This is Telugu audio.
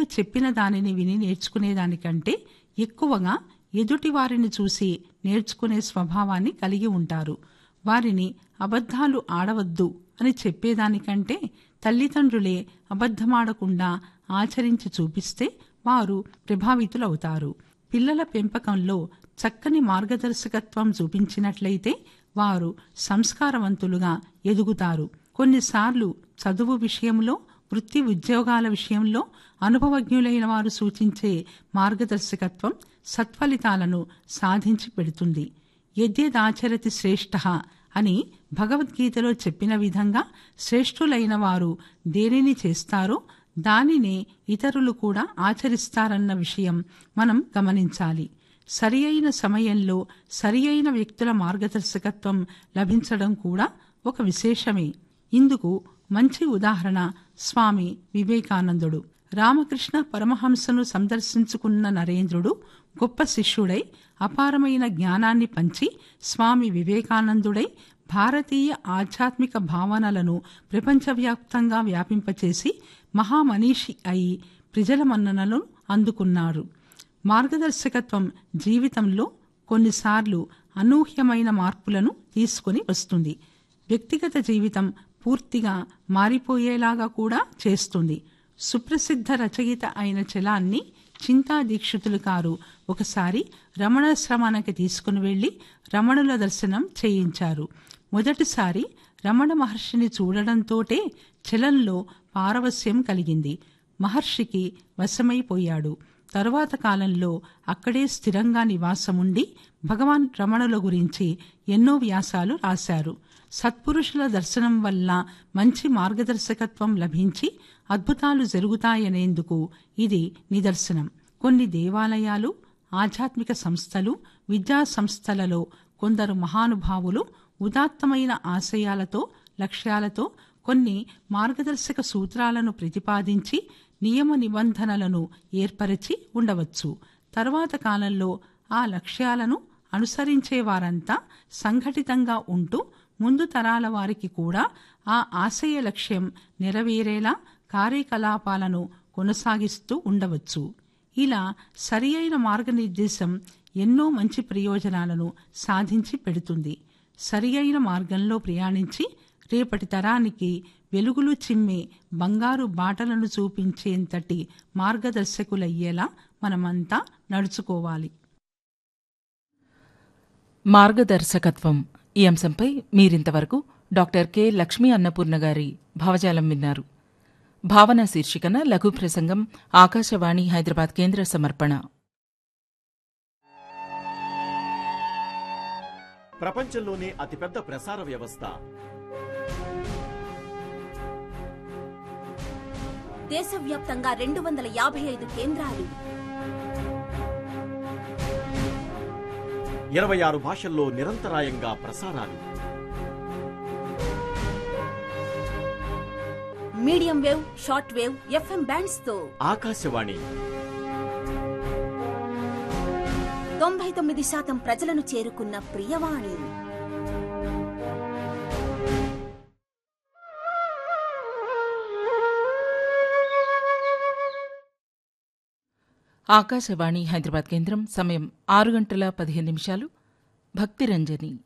చెప్పిన దానిని విని నేర్చుకునేదానికంటే ఎక్కువగా ఎదుటి వారిని చూసి నేర్చుకునే స్వభావాన్ని కలిగి ఉంటారు వారిని అబద్ధాలు ఆడవద్దు అని చెప్పేదానికంటే తల్లిదండ్రులే అబద్ధమాడకుండా ఆచరించి చూపిస్తే వారు ప్రభావితులవుతారు పిల్లల పెంపకంలో చక్కని మార్గదర్శకత్వం చూపించినట్లయితే వారు సంస్కారవంతులుగా ఎదుగుతారు కొన్నిసార్లు చదువు విషయంలో వృత్తి ఉద్యోగాల విషయంలో అనుభవజ్ఞులైన వారు సూచించే మార్గదర్శకత్వం సత్ఫలితాలను సాధించి పెడుతుంది యద్యదాచరతి శ్రేష్ఠ అని భగవద్గీతలో చెప్పిన విధంగా శ్రేష్ఠులైన వారు దేనిని చేస్తారో దానినే ఇతరులు కూడా ఆచరిస్తారన్న విషయం మనం గమనించాలి సరి అయిన సమయంలో సరి అయిన వ్యక్తుల మార్గదర్శకత్వం లభించడం కూడా ఒక విశేషమే ఇందుకు మంచి ఉదాహరణ స్వామి వివేకానందుడు రామకృష్ణ పరమహంసను సందర్శించుకున్న నరేంద్రుడు గొప్ప శిష్యుడై అపారమైన జ్ఞానాన్ని పంచి స్వామి వివేకానందుడై భారతీయ ఆధ్యాత్మిక భావనలను ప్రపంచవ్యాప్తంగా వ్యాపింపచేసి మహామనీషి అయి ప్రజల మన్ననలు అందుకున్నారు మార్గదర్శకత్వం జీవితంలో కొన్నిసార్లు అనూహ్యమైన మార్పులను తీసుకుని వస్తుంది వ్యక్తిగత జీవితం పూర్తిగా మారిపోయేలాగా కూడా చేస్తుంది సుప్రసిద్ధ రచయిత అయిన చలాన్ని చింతా దీక్షితులు కారు ఒకసారి రమణాశ్రమానికి తీసుకుని వెళ్లి రమణుల దర్శనం చేయించారు మొదటిసారి రమణ మహర్షిని చూడడంతోటే చలంలో పారవస్యం కలిగింది మహర్షికి వశమైపోయాడు తరువాత కాలంలో అక్కడే స్థిరంగా నివాసముండి భగవాన్ రమణుల గురించి ఎన్నో వ్యాసాలు రాశారు సత్పురుషుల దర్శనం వల్ల మంచి మార్గదర్శకత్వం లభించి అద్భుతాలు జరుగుతాయనేందుకు ఇది నిదర్శనం కొన్ని దేవాలయాలు ఆధ్యాత్మిక సంస్థలు విద్యా సంస్థలలో కొందరు మహానుభావులు ఉదాత్తమైన ఆశయాలతో లక్ష్యాలతో కొన్ని మార్గదర్శక సూత్రాలను ప్రతిపాదించి నియమ నిబంధనలను ఏర్పరిచి ఉండవచ్చు తర్వాత కాలంలో ఆ లక్ష్యాలను అనుసరించే వారంతా సంఘటితంగా ఉంటూ ముందు తరాల వారికి కూడా ఆ ఆశయ లక్ష్యం నెరవేరేలా కార్యకలాపాలను కొనసాగిస్తూ ఉండవచ్చు ఇలా సరి అయిన మార్గనిర్దేశం ఎన్నో మంచి ప్రయోజనాలను సాధించి పెడుతుంది సరి అయిన మార్గంలో ప్రయాణించి రేపటి తరానికి వెలుగులు చిమ్మే బంగారు బాటలను చూపించేంతటి మార్గదర్శకులయ్యేలా మనమంతా నడుచుకోవాలి మార్గదర్శకత్వం ఈ అంశంపై మీరింతవరకు డాక్టర్ కె లక్ష్మీ అన్నపూర్ణ గారి భావజాలం విన్నారు భావన శీర్షికన లఘు ప్రసంగం ఆకాశవాణి హైదరాబాద్ కేంద్ర సమర్పణ ప్రపంచంలోనే అతిపెద్ద ప్రసార వ్యవస్థ దేశవ్యాప్తంగా రెండు వందల యాభై ఐదు కేంద్రాలు ఇరవై ఆరు భాషల్లో నిరంతరాయంగా ప్రసారాలు medium wave short wave FM bands తో ఆకాశవాణి తొంభై తొమ్మిది శాతం ప్రజలను చేరుకున్న ప్రియవాణి ఆకాశవాణి హైదరాబాద్ కేంద్రం సమయం ఆరు గంటల పదిహేను నిమిషాలు భక్తిరంజని